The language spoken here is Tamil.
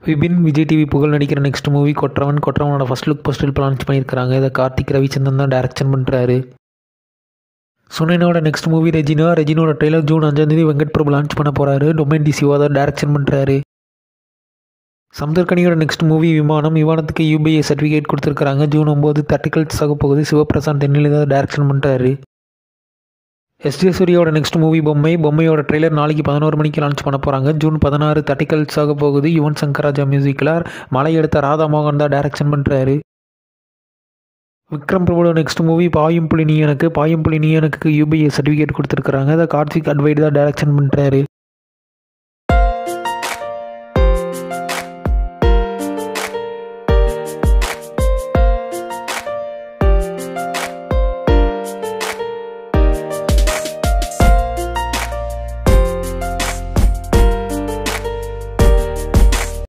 விபின் விஜய் டிவி புகழ் நடிக்கிற நெக்ஸ்ட் மூவி கொற்றவன் கொற்றவனோட ஃபர்ஸ்ட் லுக் போஸ்டர் இப்போ லான்ச் பண்ணியிருக்காங்க இதை கார்த்திக் ரவிச்சந்திரன் தான் டேரக்ஷன் பண்ணுறாரு சுனைனோட நெக்ஸ்ட் மூவி ரெஜினா ரெஜினோட ட்ரெய்லர் ஜூன் அஞ்சாந்தேதி வெங்கட் பிரபு லான்ச் பண்ண போகிறாரு டொமைன் டி சிவா தான் டேரக்ஷன் பண்ணுறாரு சமுதர்கனியோட நெக்ஸ்ட் மூவி விமானம் விமானத்துக்கு யூபிஐ சர்டிஃபிகேட் கொடுத்துருக்காங்க ஜூன் ஒம்பது தட்டிக்கல்ஸ் ஆக போகுது சிவபிரசாந்த் தென்னிலை தான் டேரக்ஷன் பண்ணுறாரு எஸ்ஜே சூரியோட நெக்ஸ்ட் மூவி பொம்மை பொம்மையோட ட்ரெய்லர் நாளைக்கு பதினோரு மணிக்கு லான்ச் பண்ண போகிறாங்க ஜூன் பதினாறு தட்டிக்கல்ஸ் ஆக போகுது யுவன் சங்கர் ராஜா மியூசிக்கில் மலை எடுத்த ராதா மோகன் தான் டேரக்ஷன் பண்ணுறாரு விக்ரம் பிரபுவோட நெக்ஸ்ட் மூவி பாயும் புலி நீ எனக்கு பாயும் புலி நீ எனக்கு யூபிஐ சர்டிஃபிகேட் கொடுத்துருக்காங்க அதை கார்த்திக் அட்வைட் தான் டேரக்ஷன் பண்ணுறாரு